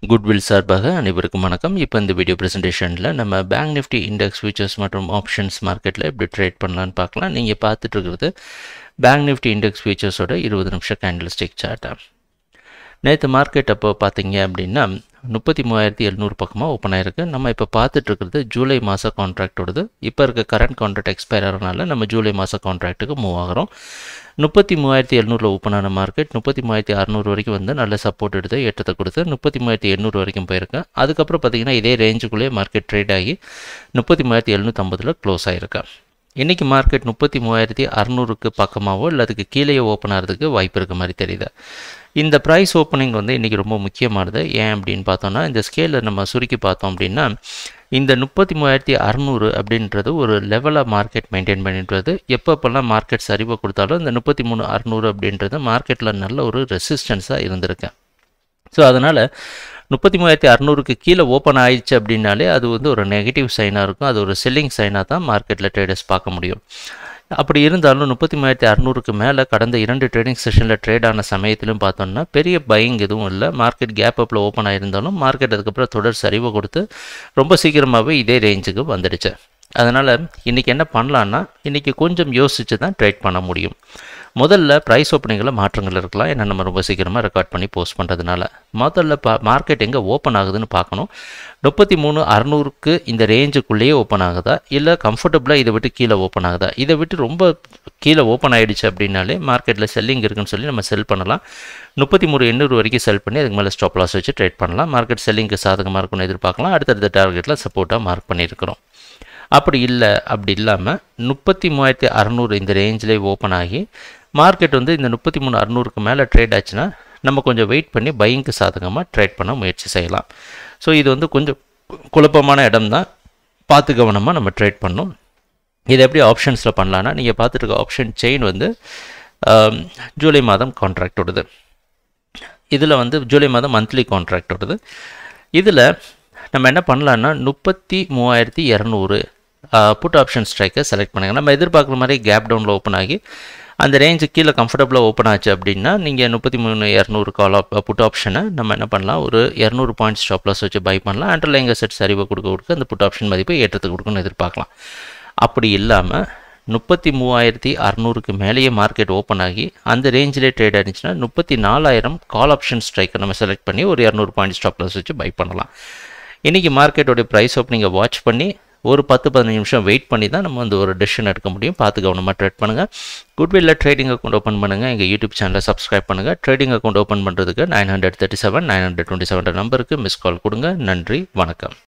goodwill சார்பாக அனைவருக்கும் வணக்கம் இப்போ இந்த வீடியோ ப்ரெசன்டேஷனில் நம்ம பேங்க் நிஃப்டி இண்டெக்ஸ் ஃபியூச்சர்ஸ் மற்றும் ஆப்ஷன்ஸ் மார்க்கெட்டில் எப்படி ட்ரேட் பண்ணலான்னு பார்க்கலாம் நீங்கள் பார்த்துட்டு இருக்கிறது பேங்க் நிஃப்டி இண்டெக்ஸ் ஃபியூச்சர்ஸோட இருபது நிமிஷம் கேண்டில் ஸ்டிக் சார்ட்டை நேற்று மார்க்கெட் அப்போ பார்த்தீங்க அப்படின்னா முப்பத்தி மூவாயிரத்தி எழுநூறு பக்கமாக ஓப்பன் ஆயிருக்கு நம்ம இப்போ பார்த்துட்டு இருக்கிறது ஜூலை மாத கான்ட்ராக்டோடது இப்போ இருக்க கரண்ட் கான்ட்ராக்ட் எக்ஸ்பயர் ஆகிறனால நம்ம ஜூலை மாத கான்ட்ராக்ட்டுக்கு மூவ் ஆகிறோம் முப்பத்தி மூவாயிரத்தி எழுநூறில் ஓப்பன் ஆன மார்க்கெட் முப்பத்தி மூவாயிரத்தி அறநூறு வரைக்கும் வந்து நல்ல சப்போர்ட் எடுத்து ஏற்றத்தை கொடுத்து முப்பத்தி மூவாயிரத்தி எண்ணூறு வரைக்கும் போயிருக்கு அதுக்கப்புறம் பார்த்தீங்கன்னா இதே ரேஞ்சுக்குள்ளேயே மார்க்கெட் ட்ரேட் ஆகி முப்பத்தி மூவாயிரத்தி எழுநூற்றம்பதில் க்ளோஸ் ஆகிருக்கு இன்றைக்கி மார்க்கெட் முப்பத்தி மூவாயிரத்தி அறநூறுக்கு பக்கமாகவோ இல்லை அதுக்கு கீழே ஓப்பன் ஆகிறதுக்கு வாய்ப்பு இருக்க மாதிரி தெரியுது இந்த ப்ரைஸ் ஓப்பனிங் வந்து இன்றைக்கி ரொம்ப முக்கியமானது ஏன் அப்படின்னு பார்த்தோம்னா இந்த ஸ்கேலில் நம்ம சுருக்கி பார்த்தோம் அப்படின்னா இந்த முப்பத்தி மூவாயிரத்தி அறநூறு அப்படின்றது ஒரு லெவலாக மார்க்கெட் மெயின்டைன் பண்ணின்றது எப்பப்பெல்லாம் மார்க்கெட் சரிவை கொடுத்தாலும் இந்த முப்பத்தி மூணு அறநூறு அப்படின்றது மார்க்கெட்டில் நல்ல ஒரு ரெசிஸ்டன்ஸாக இருந்திருக்கு ஸோ அதனால் முப்பத்தி மூவாயிரத்தி அறநூறுக்கு கீழே ஓப்பன் ஆயிடுச்சு அப்படின்னாலே அது வந்து ஒரு நெகட்டிவ் சைனாக இருக்கும் அது ஒரு செல்லிங் சைனாக தான் மார்க்கெட்டில் ட்ரேடர்ஸ் பார்க்க முடியும் அப்படி இருந்தாலும் முப்பத்தி மூவாயிரத்தி அறநூறுக்கு மேலே கடந்த இரண்டு ட்ரேடிங் செஷனில் ட்ரேட் ஆன சமயத்திலும் பார்த்தோம்னா பெரிய பையிங் எதுவும் இல்லை மார்க்கெட் கேப் அப்பில் ஓப்பன் ஆயிருந்தாலும் மார்க்கெட் அதுக்கப்புறம் தொடர் சரிவை கொடுத்து ரொம்ப சீக்கிரமாகவே இதே ரேஞ்சுக்கு வந்துடுச்சு அதனால் இன்றைக்கி என்ன பண்ணலான்னா இன்றைக்கி கொஞ்சம் யோசித்து தான் ட்ரேட் பண்ண முடியும் முதல்ல ப்ரைஸ் ஓப்பனிங்கில் மாற்றங்கள் இருக்கலாம் ஏன்னா நம்ம ரொம்ப சீக்கிரமாக ரெக்கார்ட் பண்ணி போஸ்ட் பண்ணுறதுனால முதல்ல பா மார்க்கெட் எங்கே ஓப்பன் ஆகுதுன்னு பார்க்கணும் முப்பத்தி மூணு அறநூறுக்கு இந்த ரேஞ்சுக்குள்ளேயே ஓப்பன் ஆகுதா இல்லை கம்ஃபர்டபுளாக இதை விட்டு கீழே ஓப்பன் ஆகுதா இதை விட்டு ரொம்ப கீழே ஓப்பன் ஆகிடுச்சு அப்படின்னாலே மார்க்கெட்டில் செல்லிங் இருக்குன்னு சொல்லி நம்ம செல் பண்ணலாம் முப்பத்தி மூணு எண்ணூறு வரைக்கும் செல் பண்ணி அதுக்கு மேலே ஸ்டாப் லாஸ் வச்சு ட்ரேட் பண்ணலாம் மார்க்கெட் செல்லிங்க்கு சாதகமாக இருக்கும்னு எதிர்பார்க்கலாம் அடுத்தடுத்த டார்கெட்டில் சப்போர்ட்டாக மார்க் பண்ணியிருக்கிறோம் அப்படி இல்லை அப்படி இல்லாமல் முப்பத்தி மூவாயிரத்தி அறநூறு இந்த ரேஞ்சிலே ஓப்பன் ஆகி மார்க்கெட் வந்து இந்த முப்பத்தி மூணு அறநூறுக்கு மேலே ட்ரேட் ஆச்சுன்னா நம்ம கொஞ்சம் வெயிட் பண்ணி பையிங்க்கு சாதகமாக ட்ரேட் பண்ண முயற்சி செய்யலாம் ஸோ இது வந்து கொஞ்சம் குழப்பமான இடம் தான் பார்த்து கவனமாக நம்ம ட்ரேட் பண்ணணும் இது எப்படி ஆப்ஷன்ஸில் பண்ணலான்னா நீங்கள் பார்த்துட்டு இருக்க ஆப்ஷன் செயின் வந்து ஜூலை மாதம் கான்ட்ராக்டோடது இதில் வந்து ஜூலை மாதம் மந்த்லி கான்ட்ராக்டோடது இதில் நம்ம என்ன பண்ணலான்னா முப்பத்தி மூவாயிரத்தி இரநூறு புட் ஆப்ஷன் ஸ்ட்ரைக்கை செலக்ட் பண்ணுங்கள் நம்ம எதிர்பார்க்குற மாதிரி கேப் டவுனில் ஓப்பன் ஆகி அந்த ரேஞ்சு கீழே கம்ஃபர்டபுளாக ஓப்பன் ஆச்சு அப்படின்னா நீங்கள் முப்பத்தி மூணு இரநூறு கால் ஆப் புட் ஆப்ஷனை நம்ம என்ன பண்ணலாம் ஒரு இரநூறு பாயிண்ட் ஸ்டாப் லாஸ் வச்சு பை பண்ணலாம் அண்டர்லைங்க செட் சரிவை கொடுக்க கொடுக்க அந்த புட் ஆப்ஷன் மதிப்பை ஏற்றத்துக்கு கொடுக்கணும்னு எதிர்பார்க்கலாம் அப்படி இல்லாமல் முப்பத்தி மூவாயிரத்தி அறநூறுக்கு மேலேயே மார்க்கெட் ஓப்பன் ஆகி அந்த ரேஞ்சிலே ட்ரேட் ஆயிருந்துச்சுன்னா முப்பத்தி நாலாயிரம் கால் ஆப்ஷன் ஸ்ட்ரைக்கை நம்ம செலக்ட் பண்ணி ஒரு இரநூறு பாயிண்ட் ஸ்டாப் லாஸ் வச்சு பை பண்ணலாம் இன்றைக்கி மார்க்கெட்டோடைய ப்ரைஸ் ஓப்பனிங்கை வாட்ச் பண்ணி ஒரு பத்து பதினஞ்சு நிமிஷம் வெயிட் பண்ணி தான் நம்ம வந்து ஒரு டெசிஷன் எடுக்க முடியும் பார்த்து கவனமாக ட்ரேட் பண்ணுங்கள் குட்வில்ல ட்ரேடிங் அக்கௌண்ட் ஓப்பன் பண்ணுங்கள் எங்கள் யூடியூப் சேனலை சப்ஸ்கிரைப் பண்ணுங்கள் ட்ரேடிங் அக்கௌண்ட் ஓப்பன் பண்ணுறதுக்கு nine hundred thirty seven nine hundred twenty seven நம்பருக்கு மிஸ் கால் கொடுங்க நன்றி வணக்கம்